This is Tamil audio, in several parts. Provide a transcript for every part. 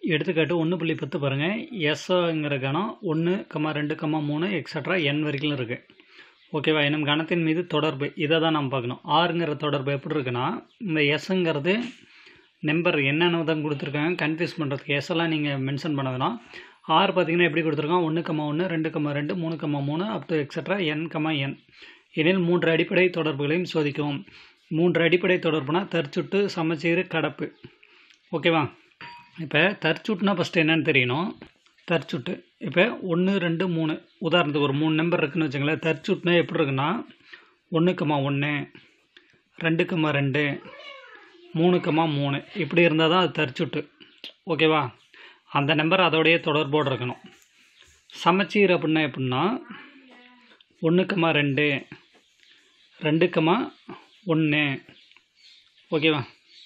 எடுத்துக்காட்டு ஒன்று புள்ளி பத்து பாருங்கள் எஸ்ங்கிற கணம் ஒன்று கம்மா ரெண்டு கம்மா மூணு எக்ஸட்ரா என் வரைக்கும் இருக்குது ஓகேவா என்னும் கணத்தின் மீது தொடர்பு இதை தான் நம்ம பார்க்கணும் ஆறுங்கிற தொடர்பு எப்படி இருக்குன்னா இந்த எஸ்ஸுங்கிறது நம்பர் என்னென்ன தான் கொடுத்துருக்காங்க கன்ஃபியூஸ் பண்ணுறதுக்கு எஸ் எல்லாம் நீங்கள் மென்ஷன் பண்ண வேணாம் ஆறு பார்த்தீங்கன்னா எப்படி கொடுத்துருக்கான் ஒன்று கம்மா ஒன்று ரெண்டு கம்மா ரெண்டு மூணு கம்மா மூணு அப் டு எக்ஸட்ரா என் கம்மா என் எனில் மூன்று அடிப்படை தொடர்புகளையும் சோதிக்கவும் மூன்று அடிப்படை தொடர்புனா தற்சுட்டு சமச்சீர் கடப்பு ஓகேவா இப்போ தற்சுட்டுனா ஃபஸ்ட்டு என்னன்னு தெரியணும் தற்சுட்டு இப்போ ஒன்று ரெண்டு மூணு உதாரணத்துக்கு ஒரு மூணு நம்பர் இருக்குன்னு வச்சுங்களேன் தற்சுட்டுனா எப்படி இருக்குன்னா ஒன்று கம்மா ஒன்று ரெண்டு கம்மா ரெண்டு மூணு கம்மா மூணு இப்படி இருந்தால் தான் அது தற்சுட்டு ஓகேவா அந்த நம்பர் அதோடைய தொடர்போடு இருக்கணும் சமச்சீர் அப்படின்னா எப்படின்னா ஒன்று கம்மா ரெண்டு ரெண்டு கம்மா ஒன்று ஓகேவா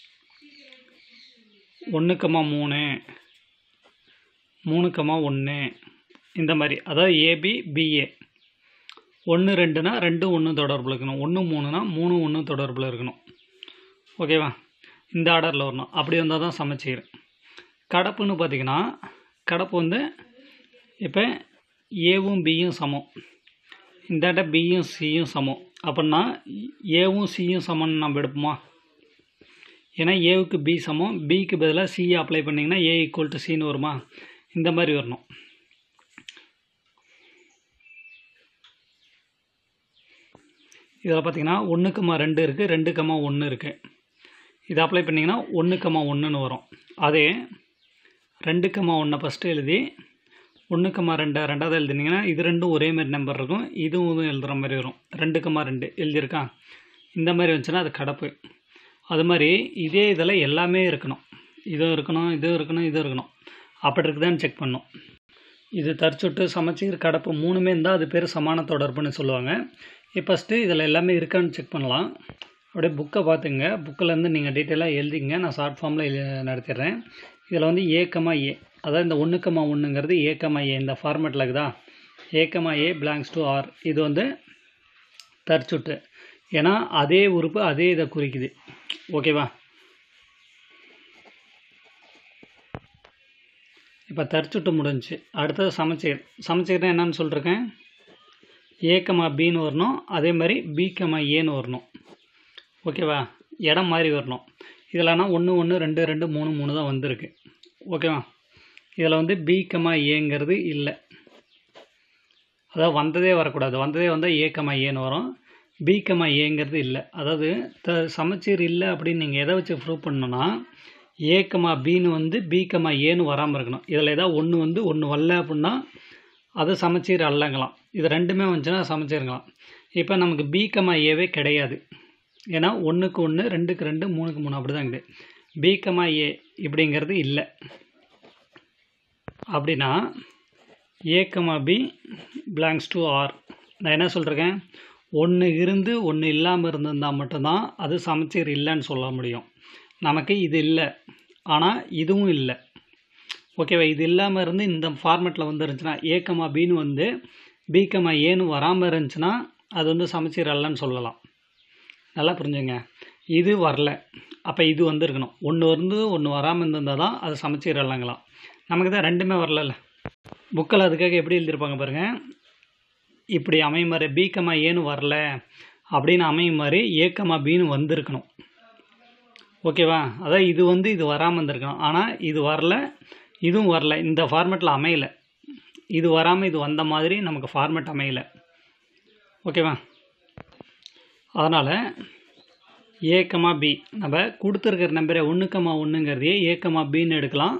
ஒன்று கம்மா மூணு மூணு கம்மா ஒன்று இந்த மாதிரி அதாவது ஏபி பிஏ ஒன்று ரெண்டுனா ரெண்டு ஒன்று தொடர்பில் இருக்கணும் ஒன்று மூணுனா மூணு ஒன்று தொடர்பில் இருக்கணும் ஓகேவா இந்த ஆர்டரில் வரணும் அப்படி வந்தால் தான் சமச்சீர் கடப்புன்னு பார்த்தீங்கன்னா கடப்பு வந்து இப்போ ஏவும் பியும் சமம் இந்தாண்ட பியும் சியும் சமம் அப்படின்னா ஏவும் சியும் சமம்னு நம்ம எடுப்போமா ஏன்னா ஏவுக்கு பி சமம் பிக்கு பதிலாக சி அப்ளை பண்ணிங்கன்னா ஏ ஈக்குவல் டு சின்னு வருமா இந்த மாதிரி வரணும் இதில் பார்த்தீங்கன்னா ஒன்று கம்மா ரெண்டு இருக்குது ரெண்டு கம்மா ஒன்று இருக்குது இதை அப்ளை பண்ணிங்கன்னா ஒன்று கம்மா ஒன்றுன்னு வரும் அதே ரெண்டு கம்மா ஒன்றை ஃபஸ்ட்டு எழுதி ஒன்று கம்மா ரெண்டை ரெண்டாவது எழுதினீங்கன்னா இது ரெண்டும் ஒரே மாதிரி நம்பர் இருக்கும் இதுவும் எழுதுகிற மாதிரி வரும் ரெண்டு கம்மா ரெண்டு எழுதியிருக்கா இந்த மாதிரி வந்துச்சுன்னா அது கடப்பு அது மாதிரி இதே இதில் எல்லாமே இருக்கணும் இதுவும் இருக்கணும் இதுவும் இருக்கணும் இதுவும் இருக்கணும் அப்படி இருக்குதான்னு செக் பண்ணணும் இது தற்சுட்டு சமச்சீர் கடப்பு மூணுமே இருந்தால் அது பேர் சமான தொடர்புன்னு சொல்லுவாங்க இப்போ ஃபஸ்ட்டு இதில் எல்லாமே இருக்கான்னு செக் பண்ணலாம் அப்படியே புக்கை பார்த்துங்க புக்கிலேருந்து நீங்கள் டீட்டெயிலாக எழுதிங்க நான் ஷார்ட் ஃபார்மில் நடத்திடுறேன் இதில் வந்து ஏக்கமா ஏ அதாவது இந்த ஒன்றுக்கமா ஒன்றுங்கிறது ஏக்கமா ஏ இந்த ஃபார்மேட்டில் இருக்குதா ஏக்கமா ஏ பிளாங்க்ஸ் டு ஆர் இது வந்து தற்சுட்டு ஏன்னா அதே உறுப்பு அதே இதை குறிக்குது ஓகேவா இப்போ தற்சுட்டு முடிஞ்சுச்சு அடுத்தது சமச்சீர் சமச்சீர்னா என்னன்னு சொல்லிருக்கேன் ஏக்கமா பின்னு வரணும் அதே மாதிரி பிக்கமா ஏன்னு வரணும் ஓகேவா இடம் மாதிரி வரணும் இதில்னா ஒன்று ஒன்று ரெண்டு ரெண்டு மூணு மூணு தான் வந்திருக்கு ஓகேவா இதில் வந்து பிகமா ஏங்கிறது இல்லை அதாவது வந்ததே வரக்கூடாது வந்ததே வந்தால் ஏக்கமா ஏன்னு வரும் பிகமா ஏங்கிறது இல்லை அதாவது த சமச்சீர் இல்லை அப்படின்னு நீங்கள் எதை வச்சு ப்ரூவ் பண்ணணும்னா ஏக்கமா பின்னு வந்து பிகமா ஏன்னு வராமல் இருக்கணும் இதில் ஏதாவது ஒன்று வந்து ஒன்று வரல அப்படின்னா அது சமச்சீர் அல்லங்கலாம் இது ரெண்டுமே வந்துச்சுன்னா சமச்சீருங்களாம் இப்போ நமக்கு பிகமா ஏவே கிடையாது ஏன்னா ஒன்றுக்கு ஒன்று ரெண்டுக்கு ரெண்டு மூணுக்கு மூணு அப்படி தான் இருக்குது பிகமா ஏ இப்படிங்கிறது இல்லை அப்படின்னா ஏக்கமா பி பிளாங்க்ஸ் டு ஆர் நான் என்ன சொல்கிறேன் ஒன்று இருந்து ஒன்று இல்லாமல் இருந்திருந்தால் மட்டும்தான் அது சமச்சீர் இல்லைன்னு சொல்ல முடியும் நமக்கு இது இல்லை ஆனால் இதுவும் இல்லை ஓகேவா இது இல்லாமல் இருந்து இந்த ஃபார்மேட்டில் வந்து இருந்துச்சுன்னா ஏக்கமா பின்னு வந்து பிகமா ஏன்னு வராமல் இருந்துச்சுன்னா அது வந்து சமச்சீர் அல்லன்னு சொல்லலாம் நல்லா புரிஞ்சுங்க இது வரல அப்போ இது வந்துருக்கணும் ஒன்று வந்து ஒன்று வராமல் இருந்திருந்தால் தான் அது சமச்சீர் அல்லங்களாம் நமக்கு தான் ரெண்டுமே வரல புக்கில் அதுக்காக எப்படி எழுதியிருப்பாங்க பாருங்கள் இப்படி அமையும் மாதிரி பிகமா ஏன்னு வரல அப்படின்னு அமையும் மாதிரி ஏக்கமா பின்னு வந்திருக்கணும் ஓகேவா அதான் இது வந்து இது வராமல் இருந்திருக்கணும் ஆனால் இது வரல இதுவும் வரல இந்த ஃபார்மேட்டில் அமையலை இது வராமல் இது வந்த மாதிரி நமக்கு ஃபார்மேட் அமையலை ஓகேவா அதனால் ஏக்கமா பி நம்ம கொடுத்துருக்கிற நம்பரை ஒன்றுக்கமா ஒன்றுங்கிறதையே ஏக்கமா பின்னு எடுக்கலாம்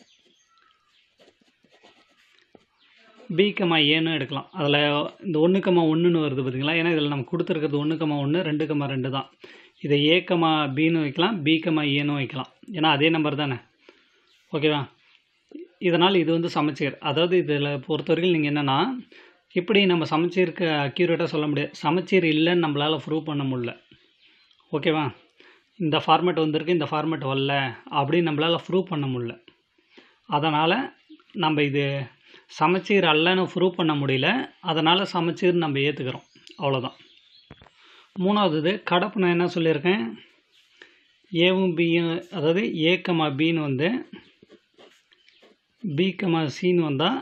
பிகமா ஏன்னு எடுக்கலாம் அதில் இந்த ஒன்றுக்கமா ஒன்றுன்னு வருது பார்த்தீங்களா ஏன்னா இதில் நம்ம கொடுத்துருக்கிறது ஒன்றுக்கமா ஒன்று ரெண்டுக்கமா ரெண்டு தான் இதை ஏக்கமா பின்னு வைக்கலாம் பிகமா ஏன்னு வைக்கலாம் ஏன்னா அதே நம்பர் தானே ஓகேவா இதனால் இது வந்து சமச்சீர் அதாவது இதில் பொறுத்த வரைக்கும் நீங்கள் என்னென்னா இப்படி நம்ம சமச்சீருக்கு அக்யூரேட்டாக சொல்ல முடியாது சமச்சீர் இல்லைன்னு நம்மளால் ப்ரூவ் பண்ண முடியல ஓகேவா இந்த ஃபார்மேட் வந்திருக்கு இந்த ஃபார்மேட் வரல அப்படின்னு நம்மளால் ப்ரூவ் பண்ண முடியல அதனால் நம்ம இது சமச்சீர் அல்லன்னு ப்ரூவ் பண்ண முடியல அதனால் சமச்சீர் நம்ம ஏற்றுக்கிறோம் அவ்வளோதான் மூணாவது இது கடப்பு நான் என்ன சொல்லியிருக்கேன் ஏவும் பியும் அதாவது ஏக்கமா பின்னு வந்து பி கமா சின்னு வந்தால்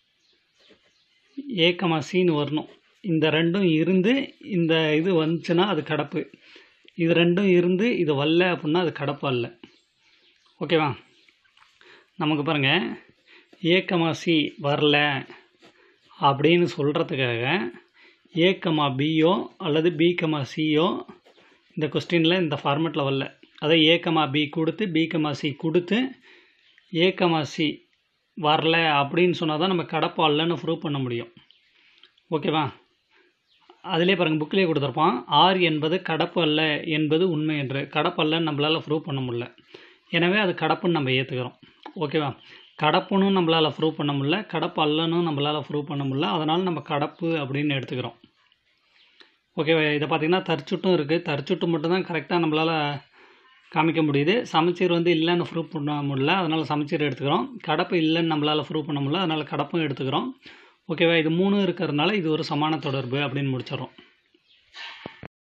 ஏ கமா சின்னு வரணும் இந்த ரெண்டும் இருந்து இந்த இது வந்துச்சுன்னா அது கடப்பு இது ரெண்டும் இருந்து இது வரல அப்படின்னா அது கடப்பு அல்ல ஓகேவா நமக்கு பாருங்கள் ஏ கமா சி வரல அப்படின்னு சொல்கிறதுக்காக ஏ கமா பியோ அல்லது பி கமா சியோ இந்த கொஸ்டினில் இந்த ஃபார்மெட்டில் வரல அதை ஏ கமா பி கொடுத்து பி கமா சி கொடுத்து ஏ கமா சி வரல அப்படின்னு சொன்னால் தான் நம்ம கடப்பு அல்லன்னு ப்ரூவ் பண்ண முடியும் ஓகேவா அதிலே பாருங்கள் புக்கிலே கொடுத்துருப்பான் ஆர் என்பது கடப்பு அல்ல என்பது உண்மை என்று கடப்பு அல்லன்னு நம்மளால் ப்ரூவ் பண்ண முடியல எனவே அது கடப்புன்னு நம்ம ஏற்றுக்கிறோம் ஓகேவா கடப்புன்னு நம்மளால் ப்ரூவ் பண்ண முடியல கடப்பு அல்லன்னு நம்மளால் ப்ரூவ் பண்ண முடியல அதனால் நம்ம கடப்பு அப்படின்னு எடுத்துக்கிறோம் ஓகேவா இதை பார்த்திங்கன்னா தற்சுட்டும் இருக்குது தற்சுட்டு மட்டும்தான் கரெக்டாக நம்மளால் காமிக்க முடியுது சமச்சீர் வந்து இல்லைன்னு ப்ரூவ் பண்ண முடியல அதனால் சமச்சீர் எடுத்துக்கிறோம் கடப்பு இல்லைன்னு நம்மளால் ப்ரூவ் பண்ண முடியல அதனால் கடப்பும் எடுத்துக்கிறோம் ஓகேவா இது மூணு இருக்கிறதுனால இது ஒரு சமான தொடர்பு அப்படின்னு முடிச்சிடறோம்